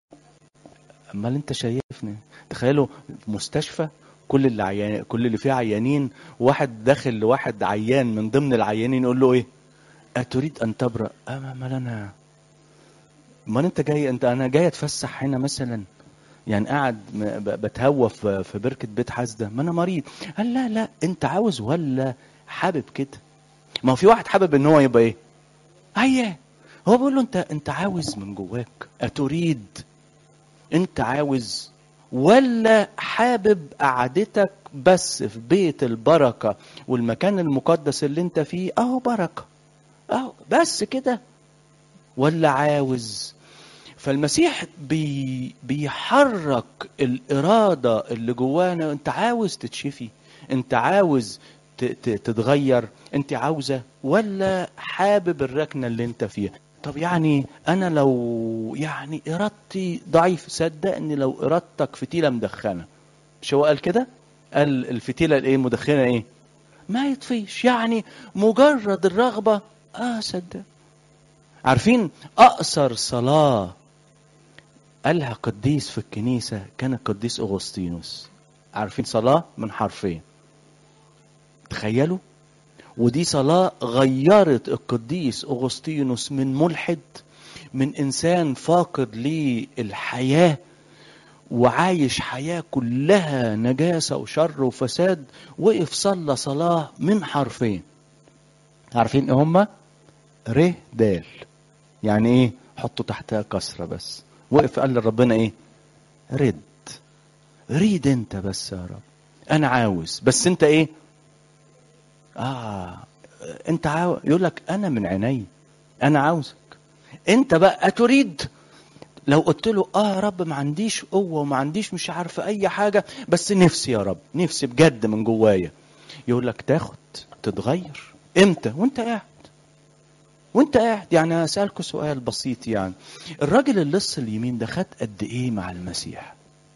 امال انت شايفني تخيلوا في مستشفى كل اللي عيان كل اللي فيه عيانين واحد داخل لواحد عيان من ضمن العيانين يقول له ايه اتريد ان تبرأ امال انا امال انت جاي انت انا جاي اتفسح هنا مثلا يعني قاعد بتهوى في في بركه بيت حسده ما انا مريض قال لا لا انت عاوز ولا حابب كده ما هو في واحد حابب ان هو يبقى ايه عيان هو بيقول له انت انت عاوز من جواك اتريد انت عاوز ولا حابب قعدتك بس في بيت البركة والمكان المقدس اللي انت فيه اهو بركة اهو بس كده ولا عاوز فالمسيح بي بيحرك الإرادة اللي جوانا انت عاوز تتشفي انت عاوز تتغير انت عاوزة ولا حابب الركنة اللي انت فيها طب يعني انا لو يعني ارادتي ضعيف صدقني لو ارادتك فتيله مدخنه مش هو قال كده قال الفتيله الايه مدخنه ايه ما يطفيش يعني مجرد الرغبه اه صدق عارفين اقصر صلاه قالها قديس في الكنيسه كان القديس اغسطينوس عارفين صلاه من حرفين تخيلوا ودي صلاة غيرت القديس أغسطينوس من ملحد من إنسان فاقد للحياة وعايش حياة كلها نجاسة وشر وفساد وقف صلى صلاة من حرفين عارفين ايه هما ر دال يعني ايه حطوا تحتها كسرة بس وقف قال لربنا ايه رد ريد انت بس يا رب انا عاوز بس انت ايه اه انت عاوز يقول لك انا من عيني انا عاوزك انت بقى تريد لو قلت له اه يا رب ما عنديش قوه وما عنديش مش عارف اي حاجه بس نفسي يا رب نفسي بجد من جوايا يقول لك تاخد تتغير امتى وانت قاعد وانت قاعد يعني اسالكم سؤال بسيط يعني الراجل اللص اليمين ده خد قد ايه مع المسيح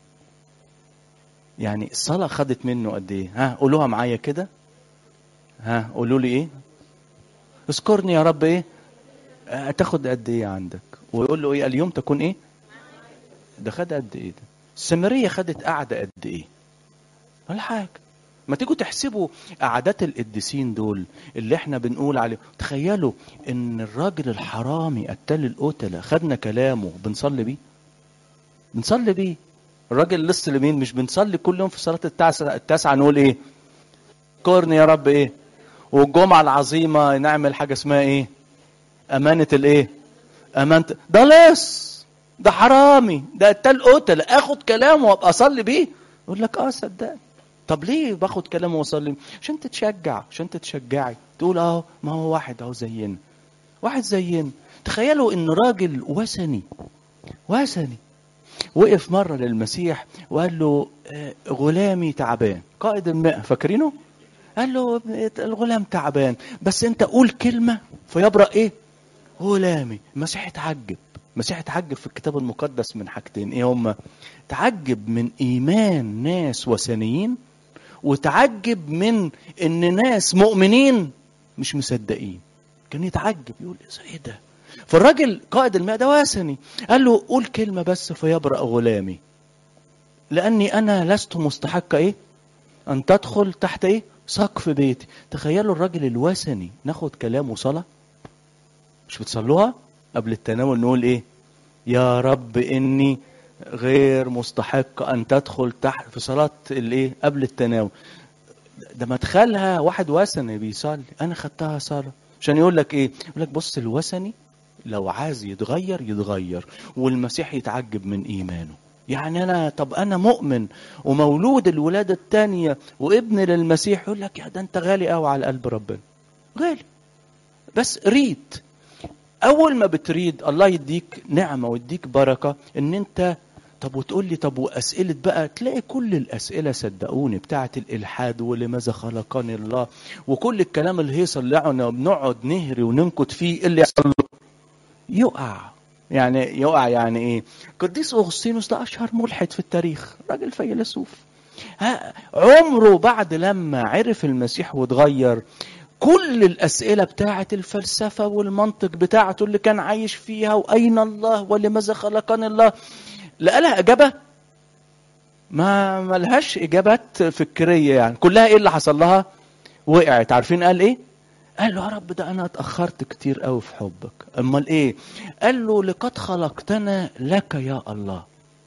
يعني الصلاه خدت منه قد ايه ها قولوها معايا كده ها قولوا لي ايه اذكرني يا رب ايه هتاخد قد ايه عندك ويقول له ايه اليوم تكون ايه ده خد قد ايه ده السامريه خدت قعده قد ايه ولا حاجه ما تيجوا تحسبوا قعدات القديسين دول اللي احنا بنقول عليه تخيلوا ان الراجل الحرامي قتال القتلة خدنا كلامه بنصلي بيه بنصلي بيه الراجل لص اليمين مش بنصلي كل يوم في صلاة التاسعة التاسعة نقول ايه اذكرني يا رب ايه والجمعة العظيمة نعمل حاجة اسمها ايه أمانة الايه أمانة ده لص ده حرامي ده قتال قتل اخد كلامه وابقى اصلي بيه يقول لك اه صدقني طب ليه باخد كلامه واصلي عشان تتشجع عشان تتشجعي تقول اه ما هو واحد اهو زينا واحد زينا تخيلوا ان راجل وثني وثني وقف مرة للمسيح وقال له آه، غلامي تعبان قائد المئة فاكرينه قال له الغلام تعبان بس انت قول كلمة فيبرأ ايه غلامي المسيح اتعجب المسيح اتعجب في الكتاب المقدس من حاجتين ايه هما تعجب من ايمان ناس وثنيين وتعجب من ان ناس مؤمنين مش مصدقين كان يتعجب يقول ايه ده فالراجل قائد الماء ده وثني قال له قول كلمة بس فيبرأ غلامي لأني أنا لست مستحق إيه أن تدخل تحت إيه سقف بيتي تخيلوا الراجل الوثني ناخد كلامه صلاة مش بتصلوها قبل التناول نقول ايه يا رب اني غير مستحق ان تدخل تحت في صلاة الايه قبل التناول ده مدخلها واحد وثني بيصلي انا خدتها صلاة عشان يقول لك ايه يقول لك بص الوثني لو عايز يتغير يتغير والمسيح يتعجب من ايمانه يعني انا طب انا مؤمن ومولود الولاده الثانيه وابن للمسيح يقول لك يا ده انت غالي قوي على قلب ربنا غالي بس ريد اول ما بتريد الله يديك نعمه ويديك بركه ان انت طب وتقول لي طب واسئله بقى تلاقي كل الاسئله صدقوني بتاعه الالحاد ولماذا خلقني الله وكل الكلام الهيصه اللي احنا بنقعد نهري وننكت فيه اللي يحصل له يقع يعني يقع يعني ايه قديس اغسطينوس ده اشهر ملحد في التاريخ راجل فيلسوف ها عمره بعد لما عرف المسيح واتغير كل الأسئلة بتاعة الفلسفة والمنطق بتاعته اللي كان عايش فيها وأين الله ولماذا خلقني الله لقى لها إجابة ما ملهاش إجابات فكرية يعني كلها إيه اللي حصل لها وقعت عارفين قال إيه قال له يا رب ده انا اتاخرت كتير قوي في حبك امال ايه قال له لقد خلقتنا لك يا الله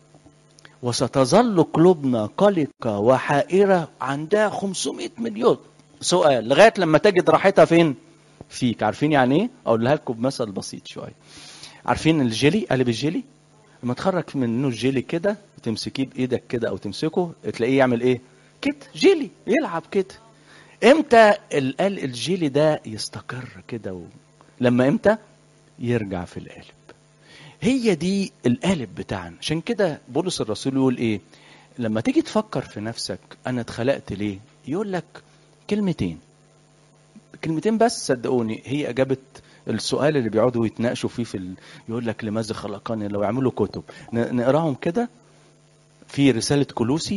وستظل قلوبنا قلقة وحائرة عندها 500 مليون سؤال لغاية لما تجد راحتها فين فيك عارفين يعني ايه اقولها لكم بمثل بسيط شوية عارفين الجيلي قالب الجيلي لما تخرج منه الجيلي كده وتمسكيه بايدك كده او تمسكه تلاقيه يعمل ايه كده جيلي يلعب كده امتى القلق الجيلي ده يستقر كده و... لما امتى يرجع في القالب هي دي القالب بتاعنا عشان كده بولس الرسول يقول ايه لما تيجي تفكر في نفسك انا اتخلقت ليه يقول لك كلمتين كلمتين بس صدقوني هي اجابه السؤال اللي بيقعدوا يتناقشوا فيه في ال... يقول لك لماذا خلقني لو يعملوا كتب ن... نقراهم كده في رساله كلوسي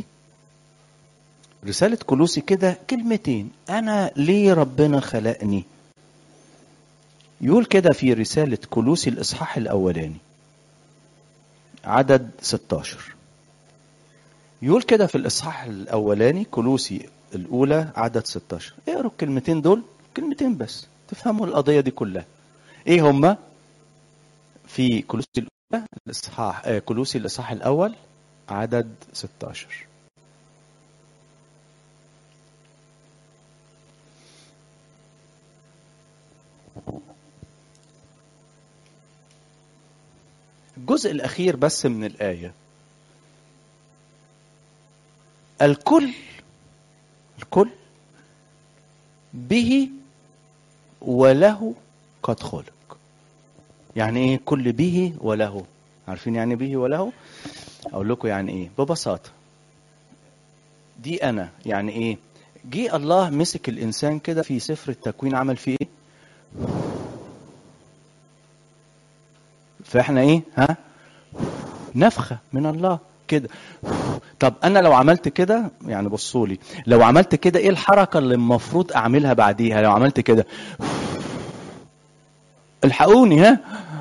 رسالة كلوسي كده كلمتين أنا ليه ربنا خلقني يقول كده في رسالة كلوسي الإصحاح الأولاني عدد 16 يقول كده في الإصحاح الأولاني كلوسي الأولى عدد 16 اقروا الكلمتين دول كلمتين بس تفهموا القضية دي كلها إيه هما في كلوسي الأولى الإصحاح آه كلوسي الإصحاح الأول عدد 16 الجزء الأخير بس من الآية الكل الكل به وله قد خلق يعني ايه كل به وله عارفين يعني به وله اقول لكم يعني ايه ببساطه دي انا يعني ايه جه الله مسك الانسان كده في سفر التكوين عمل فيه ايه فاحنا ايه ها نفخه من الله كده طب انا لو عملت كده يعني بصوا لي لو عملت كده ايه الحركه اللي المفروض اعملها بعديها لو عملت كده الحقوني ها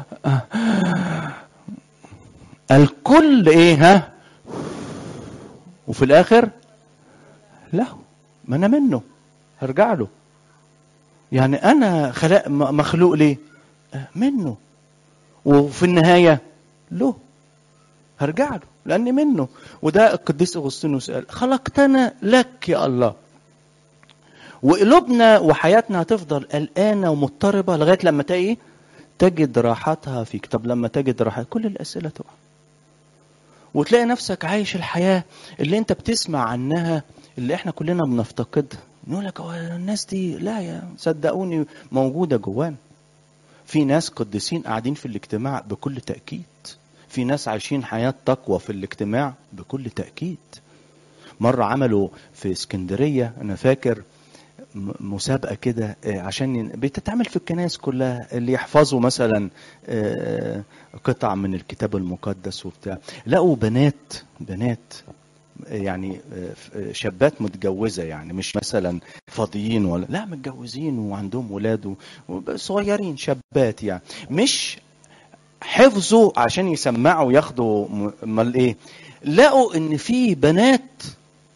الكل ايه ها وفي الاخر له ما انا منه هرجع له يعني انا خلق مخلوق ليه منه وفي النهايه له هرجع له لاني منه وده القديس اغسطينوس قال خلقتنا لك يا الله وقلوبنا وحياتنا هتفضل قلقانه ومضطربه لغايه لما تلاقي تجد راحتها فيك طب لما تجد راحتها كل الاسئله تقع وتلاقي نفسك عايش الحياه اللي انت بتسمع عنها اللي احنا كلنا بنفتقدها نقول لك الناس دي لا يا صدقوني موجوده جوانا في ناس قديسين قاعدين في الاجتماع بكل تاكيد في ناس عايشين حياه تقوى في الاجتماع بكل تاكيد مره عملوا في اسكندريه انا فاكر مسابقه كده عشان بتتعمل في الكنائس كلها اللي يحفظوا مثلا قطع من الكتاب المقدس وبتاع لقوا بنات بنات يعني شابات متجوزه يعني مش مثلا فاضيين ولا لا متجوزين وعندهم ولاد صغيرين شابات يعني مش حفظوا عشان يسمعوا ياخدوا امال ايه لقوا ان في بنات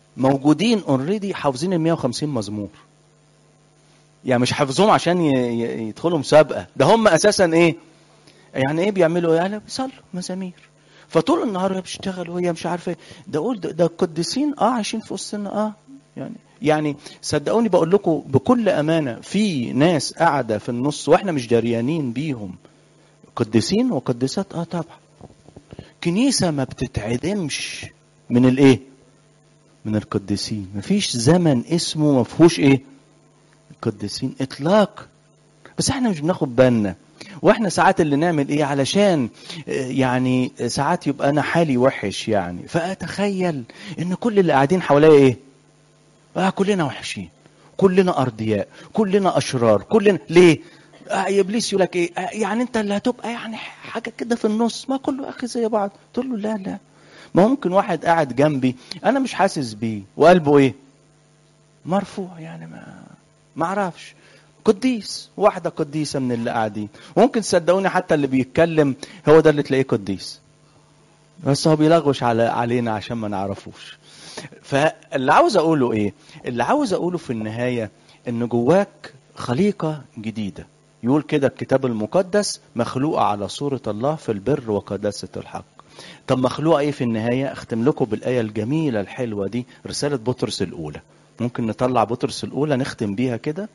موجودين اوريدي حافظين ال 150 مزمور يعني مش حافظهم عشان ي- ي- يدخلوا مسابقه ده هم اساسا ايه يعني ايه بيعملوا ايه يعني بيصلوا مزامير فطول النهار هي بتشتغل وهي مش عارفه إيه. ده اقول ده, ده القديسين اه عايشين في وسطنا اه يعني يعني صدقوني بقول لكم بكل امانه في ناس قاعده في النص واحنا مش دريانين بيهم قديسين وقديسات اه طبعا كنيسه ما بتتعدمش من الايه من القديسين مفيش زمن اسمه ما فيهوش ايه قديسين اطلاق بس احنا مش بناخد بالنا واحنا ساعات اللي نعمل ايه علشان آه، يعني ساعات يبقى انا حالي وحش يعني فاتخيل ان كل اللي قاعدين حواليا ايه اه كلنا وحشين كلنا ارضياء كلنا اشرار كلنا ليه آه ابليس يقول لك ايه آه يعني انت اللي هتبقى يعني حاجه كده في النص ما كله اخي زي بعض تقول له لا لا ما ممكن واحد قاعد جنبي انا مش حاسس بيه وقلبه ايه مرفوع يعني ما ما اعرفش قديس واحدة قديسة من اللي قاعدين ممكن تصدقوني حتى اللي بيتكلم هو ده اللي تلاقيه قديس بس هو بيلغوش على علينا عشان ما نعرفوش فاللي عاوز اقوله ايه اللي عاوز اقوله في النهاية ان جواك خليقة جديدة يقول كده الكتاب المقدس مخلوقة على صورة الله في البر وقداسة الحق طب مخلوقة ايه في النهاية اختم لكم بالآية الجميلة الحلوة دي رسالة بطرس الأولى ممكن نطلع بطرس الأولى نختم بيها كده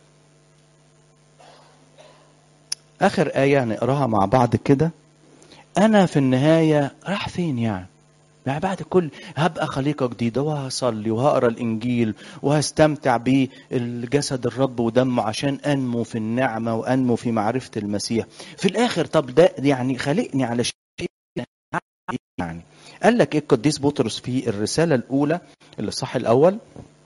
آخر آية نقراها مع بعض كده أنا في النهاية راح فين يعني يعني بعد كل هبقى خليقة جديدة وهصلي وهقرا الإنجيل وهستمتع بالجسد الرب ودمه عشان أنمو في النعمة وأنمو في معرفة المسيح في الآخر طب ده يعني خلقني على شيء يعني قال لك إيه القديس بطرس في الرسالة الأولى اللي الصح الأول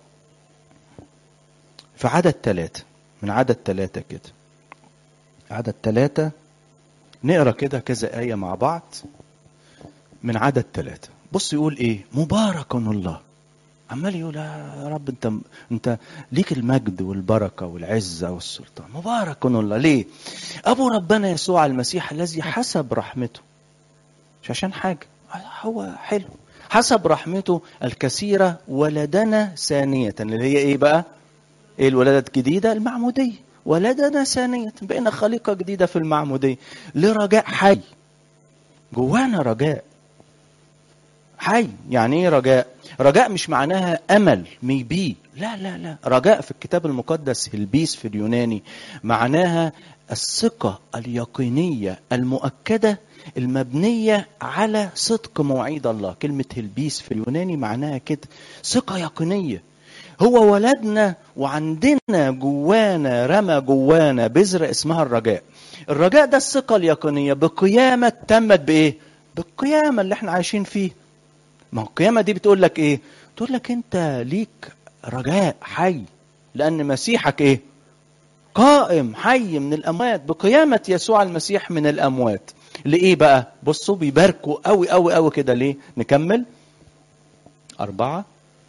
في عدد ثلاثة من عدد ثلاثة كده عدد ثلاثة نقرا كده كذا آية مع بعض من عدد ثلاثة بص يقول ايه مبارك الله عمال يقول يا رب انت انت ليك المجد والبركه والعزه والسلطان مبارك الله ليه ابو ربنا يسوع المسيح الذي حسب رحمته مش عشان حاجه هو حلو حسب رحمته الكثيره ولدنا ثانيه اللي هي ايه بقى ايه الولاده الجديده المعموديه ولدنا ثانيه بقينا خليقه جديده في المعموديه لرجاء حي جوانا رجاء حي يعني ايه رجاء رجاء مش معناها امل ميبي لا لا لا رجاء في الكتاب المقدس هلبيس في اليوناني معناها الثقة اليقينية المؤكدة المبنية على صدق مواعيد الله كلمة هلبيس في اليوناني معناها كده ثقة يقينية هو ولدنا وعندنا جوانا رمى جوانا بذرة اسمها الرجاء الرجاء ده الثقة اليقينية بقيامة تمت بإيه؟ بالقيامة اللي احنا عايشين فيه ما هو القيامة دي بتقول لك ايه؟ تقول لك انت ليك رجاء حي لأن مسيحك ايه؟ قائم حي من الأموات بقيامة يسوع المسيح من الأموات لإيه بقى؟ بصوا بيباركوا قوي قوي قوي كده ليه؟ نكمل أربعة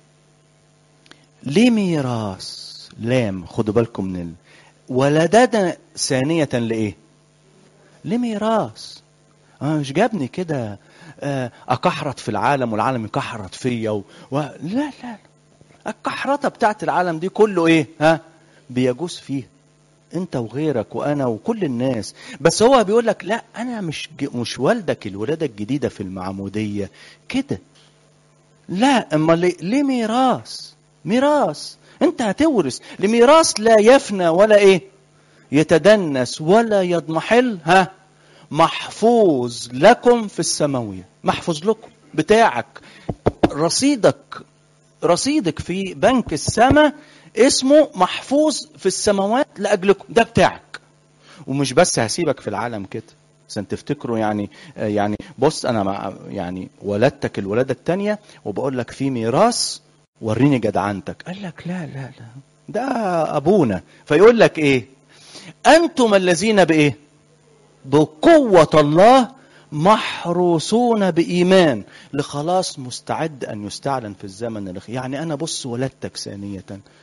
ليه ميراث لام خدوا بالكم من ال... ولدنا ثانية لإيه؟ لميراث آه مش جابني كده آه أكحرت في العالم والعالم يكحرت فيا و... و... لا لا لا الكحرطة بتاعت العالم دي كله إيه؟ ها؟ بيجوز فيها انت وغيرك وانا وكل الناس بس هو بيقول لك لا انا مش مش والدك الولاده الجديده في المعموديه كده لا اما ليه, ليه ميراث ميراث انت هتورث لميراث لا يفنى ولا ايه يتدنس ولا يضمحل ها محفوظ لكم في السماويه محفوظ لكم بتاعك رصيدك رصيدك في بنك السماء اسمه محفوظ في السماوات لاجلكم ده بتاعك ومش بس هسيبك في العالم كده عشان تفتكروا يعني يعني بص انا مع يعني ولدتك الولاده الثانيه وبقول لك في ميراث وريني جدعنتك قال لك لا لا لا ده ابونا فيقول لك ايه انتم الذين بايه بقوه الله محروسون بايمان لخلاص مستعد ان يستعلن في الزمن الاخير يعني انا بص ولدتك ثانيه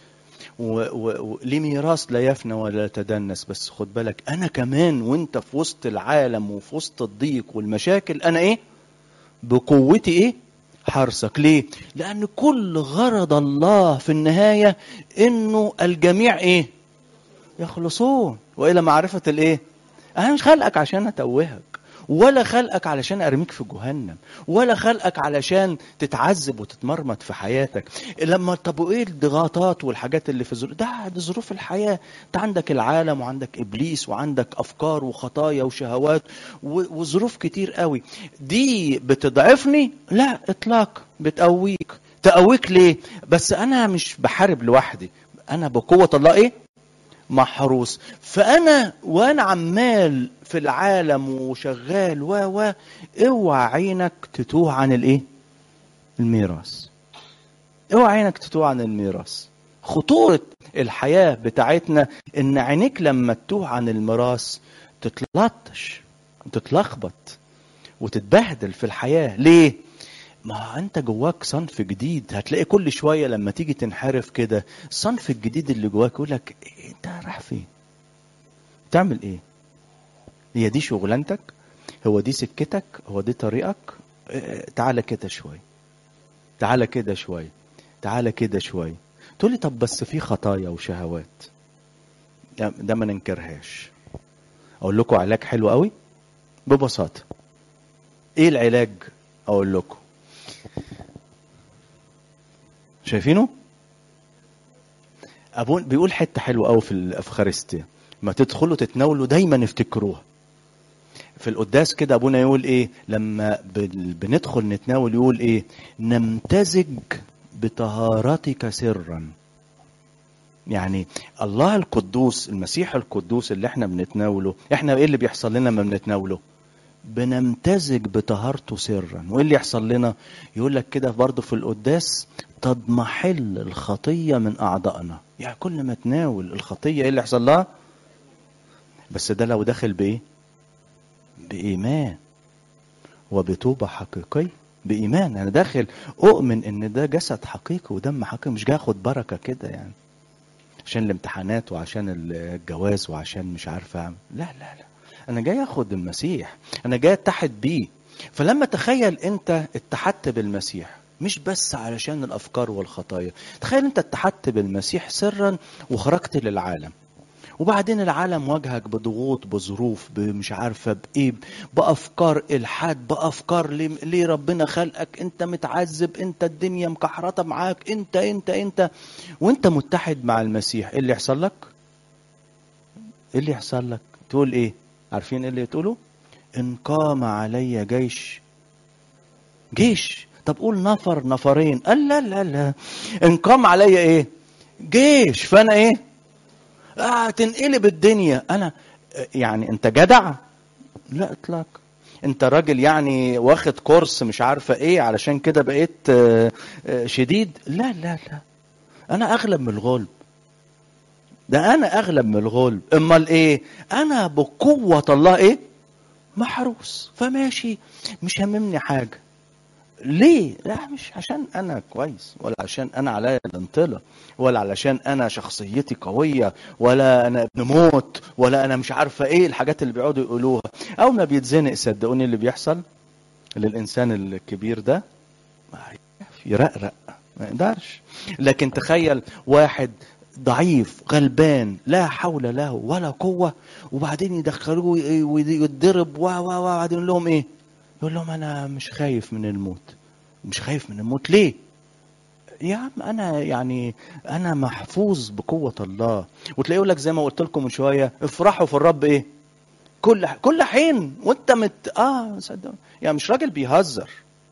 ولميراث لا يفنى ولا يتدنس بس خد بالك انا كمان وانت في وسط العالم وفي وسط الضيق والمشاكل انا ايه بقوتي ايه حرصك ليه لان كل غرض الله في النهايه انه الجميع ايه يخلصون والى معرفه الايه انا مش خلقك عشان اتوهك ولا خلقك علشان ارميك في جهنم ولا خلقك علشان تتعذب وتتمرمط في حياتك لما طب وايه الضغوطات والحاجات اللي في الظروف ده دي ظروف الحياه انت عندك العالم وعندك ابليس وعندك افكار وخطايا وشهوات و- وظروف كتير قوي دي بتضعفني لا اطلاق بتقويك تقويك ليه بس انا مش بحارب لوحدي انا بقوه الله ايه محروس فانا وانا عمال في العالم وشغال و و اوعى عينك تتوه عن الايه الميراث اوعى عينك تتوه عن الميراث خطورة الحياة بتاعتنا ان عينيك لما تتوه عن الميراث تتلطش وتتلخبط وتتبهدل في الحياة ليه؟ ما انت جواك صنف جديد هتلاقي كل شوية لما تيجي تنحرف كده الصنف الجديد اللي جواك يقول لك إيه انت رايح فين تعمل ايه هي دي شغلانتك هو دي سكتك هو دي طريقك إيه، تعالى كده شوية تعالى كده شوية تعالى كده شوية تقول لي طب بس في خطايا وشهوات ده ده ما ننكرهاش اقول لكم علاج حلو قوي ببساطة ايه العلاج اقول لكم شايفينه ابون بيقول حته حلوه قوي في الافخارستيا ما تدخلوا تتناولوا دايما افتكروها في القداس كده ابونا يقول ايه لما بن- بندخل نتناول يقول ايه نمتزج بطهارتك سرا يعني الله القدوس المسيح القدوس اللي احنا بنتناوله احنا ايه اللي بيحصل لنا لما بنتناوله بنمتزج بطهارته سرا وايه اللي يحصل لنا يقول لك كده برضه في القداس تضمحل الخطيه من اعضائنا يعني كل ما تناول الخطيه ايه اللي يحصل لها بس ده لو داخل بايه بايمان وبتوبه حقيقيه بايمان انا داخل اؤمن ان ده جسد حقيقي ودم حقيقي مش جاي اخد بركه كده يعني عشان الامتحانات وعشان الجواز وعشان مش عارف اعمل لا لا لا انا جاي اخد المسيح انا جاي اتحد بيه فلما تخيل انت اتحدت بالمسيح مش بس علشان الافكار والخطايا تخيل انت اتحدت بالمسيح سرا وخرجت للعالم وبعدين العالم واجهك بضغوط بظروف مش عارفه بايه بافكار الحاد بافكار ليه, ليه ربنا خلقك انت متعذب انت الدنيا مكحرطه معاك انت انت انت وانت متحد مع المسيح ايه اللي يحصل لك ايه اللي يحصل لك تقول ايه عارفين ايه اللي تقوله ان قام علي جيش جيش طب قول نفر نفرين قال لا لا لا ان قام علي ايه جيش فانا ايه آه تنقلب الدنيا انا يعني انت جدع لا اطلاق انت راجل يعني واخد كورس مش عارفه ايه علشان كده بقيت آه، آه، شديد لا لا لا انا اغلب من الغلب ده انا اغلب من الغلب امال ايه انا بقوه الله ايه محروس فماشي مش هممني حاجه ليه؟ لا مش عشان انا كويس ولا عشان انا عليا الانطلاق ولا علشان انا شخصيتي قويه ولا انا ابن موت ولا انا مش عارفه ايه الحاجات اللي بيقعدوا يقولوها اول ما بيتزنق صدقوني اللي بيحصل للانسان الكبير ده ما يرقرق ما يقدرش لكن تخيل واحد ضعيف غلبان لا حول له ولا قوه وبعدين يدخلوه إيه ويتضرب و و و وبعدين يقول لهم ايه؟ يقول لهم انا مش خايف من الموت مش خايف من الموت ليه يا عم انا يعني انا محفوظ بقوه الله وتلاقيه يقول لك زي ما قلت لكم من شويه افرحوا في الرب ايه كل كل حين وانت مت اه صدق يعني مش راجل بيهزر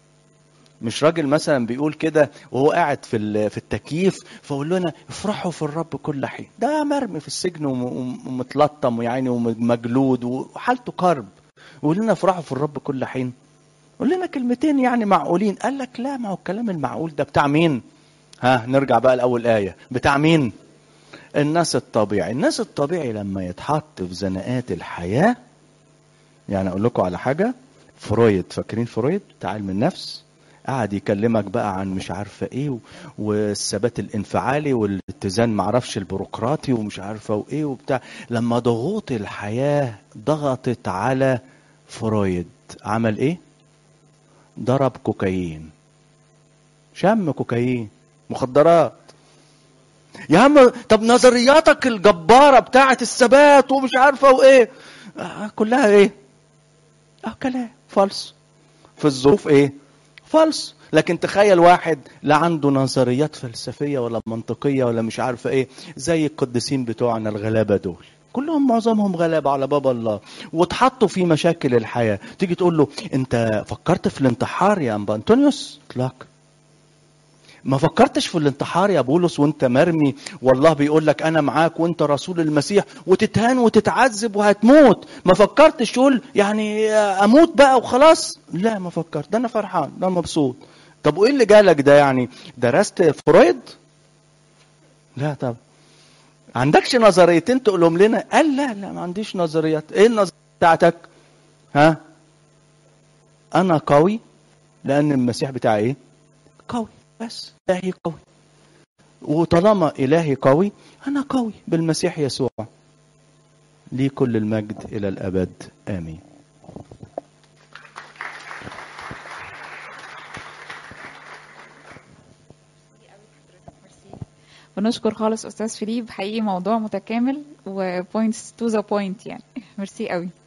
مش راجل مثلا بيقول كده وهو قاعد في ال- في التكييف فقول لنا افرحوا في الرب كل حين ده مرمي في السجن وم- ومتلطم يعني ومجلود وحالته كرب ويقول لنا افرحوا في الرب كل حين قول لنا كلمتين يعني معقولين قال لك لا ما هو الكلام المعقول ده بتاع مين ها نرجع بقى لاول ايه بتاع مين الناس الطبيعي الناس الطبيعي لما يتحط في زنقات الحياه يعني اقول لكم على حاجه فرويد فاكرين فرويد بتاع علم النفس قعد يكلمك بقى عن مش عارفه ايه و- والثبات الانفعالي والاتزان معرفش البيروقراطي ومش عارفه وايه وبتاع لما ضغوط الحياه ضغطت على فرويد عمل ايه ضرب كوكايين شم كوكايين مخدرات يا عم طب نظرياتك الجباره بتاعه الثبات ومش عارفه وايه آه كلها ايه اه كلام فالص في الظروف ايه فالص لكن تخيل واحد لا عنده نظريات فلسفيه ولا منطقيه ولا مش عارفه ايه زي القديسين بتوعنا الغلابه دول كلهم معظمهم غلابه على باب الله واتحطوا في مشاكل الحياه تيجي تقول له انت فكرت في الانتحار يا انبا انطونيوس اطلاق ما فكرتش في الانتحار يا بولس وانت مرمي والله بيقول لك انا معاك وانت رسول المسيح وتتهان وتتعذب وهتموت ما فكرتش تقول يعني اموت بقى وخلاص لا ما فكرت ده انا فرحان ده أنا مبسوط طب وايه اللي جالك ده يعني درست فرويد لا طب عندكش نظريتين تقولهم لنا قال لا لا ما عنديش نظريات ايه النظريه بتاعتك ها انا قوي لان المسيح بتاعي ايه قوي بس إلهي قوي وطالما إلهي قوي أنا قوي بالمسيح يسوع لي كل المجد إلى الأبد آمين ونشكر خالص استاذ فيليب حقيقي موضوع متكامل وبوينتس تو ذا بوينت يعني ميرسي قوي